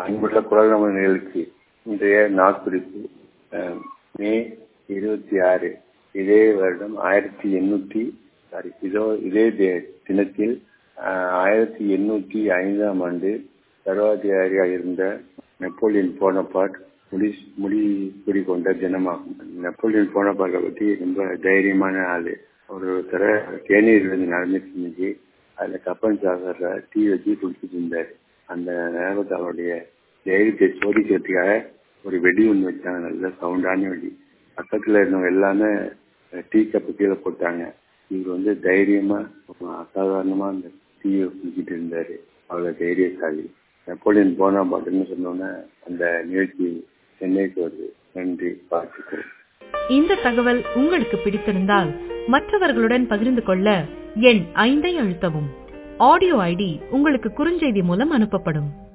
அன்புள்ள குலநமர்களுக்கு இன்றைய நாட்குறிப்பு மே இருபத்தி ஆறு இதே வருடம் ஆயிரத்தி எண்ணூற்றி சாரி இதோ இதே தினத்தில் ஆயிரத்தி எண்ணூற்றி ஐந்தாம் ஆண்டு சர்வாதிகாரியாக இருந்த நெப்போலியன் போனபாட் முடி முடி குடிக்கொண்ட தினமாகும் நெப்போலியன் போனபாட்டை பற்றி ரொம்ப தைரியமான ஆள் ஒரு தடவை தேநீர் விருந்து நடந்துட்டு இருந்துச்சு அதில் கப்பன் சாகரில் டீ வச்சு குடிச்சிட்டு இருந்தார் அந்த நேரத்தில் அவருடைய தைரியத்தை சோதிக்கிறதுக்காக ஒரு வெடி ஒன்று வச்சாங்க நல்ல சவுண்டான வெடி பக்கத்தில் இருந்தவங்க எல்லாமே டீ கப்பு கீழே போட்டாங்க இவர் வந்து தைரியமா அசாதாரணமா அந்த டீயை குடிச்சிட்டு இருந்தாரு அவ்வளோ தைரியசாலி நெப்போலியன் போனா பாட்டுன்னு சொன்னோன்னே அந்த நிகழ்ச்சி சென்னைக்கு வருது நன்றி பார்த்துக்கிறேன் இந்த தகவல் உங்களுக்கு பிடித்திருந்தால் மற்றவர்களுடன் பகிர்ந்து கொள்ள எண் ஐந்தை அழுத்தவும் ஆடியோ ஐடி உங்களுக்கு குறுஞ்செய்தி மூலம் அனுப்பப்படும்